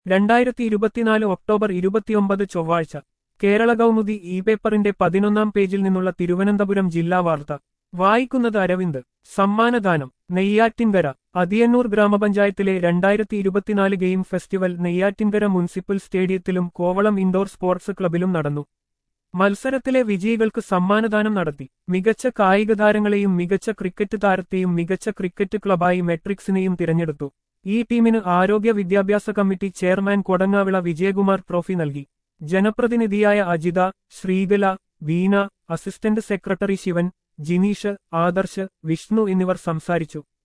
രണ്ടായിരത്തി ഇരുപത്തിനാല് ഒക്ടോബർ ഇരുപത്തിയൊമ്പത് ചൊവ്വാഴ്ച കേരള കൗമുദി ഇ പേപ്പറിന്റെ പതിനൊന്നാം പേജിൽ നിന്നുള്ള തിരുവനന്തപുരം ജില്ലാ വാർത്ത വായിക്കുന്നത് അരവിന്ദ് സമ്മാനദാനം നെയ്യാറ്റിൻകര അതിയന്നൂർ ഗ്രാമപഞ്ചായത്തിലെ രണ്ടായിരത്തി ഇരുപത്തിനാല് ഗെയിം ഫെസ്റ്റിവൽ നെയ്യാറ്റിൻകര മുനിസിപ്പൽ സ്റ്റേഡിയത്തിലും കോവളം ഇൻഡോർ സ്പോർട്സ് ക്ലബിലും നടന്നു മത്സരത്തിലെ വിജയികൾക്ക് സമ്മാനദാനം നടത്തി മികച്ച കായിക താരങ്ങളെയും മികച്ച ക്രിക്കറ്റ് താരത്തെയും മികച്ച ക്രിക്കറ്റ് ക്ലബായി മെട്രിക്സിനെയും തിരഞ്ഞെടുത്തു ഈ ടീമിന് ആരോഗ്യ വിദ്യാഭ്യാസ committee chairman Kodangavila Vijayakumar trophy നൽകി ജനപ്രതിനിധിയായ അജിത ശ്രീകല വീണ അസിസ്റ്റന്റ് സെക്രട്ടറി ശിവൻ ജിനീഷ് ആദർശ് വിഷ്ണു എന്നിവർ സംസാരിച്ചു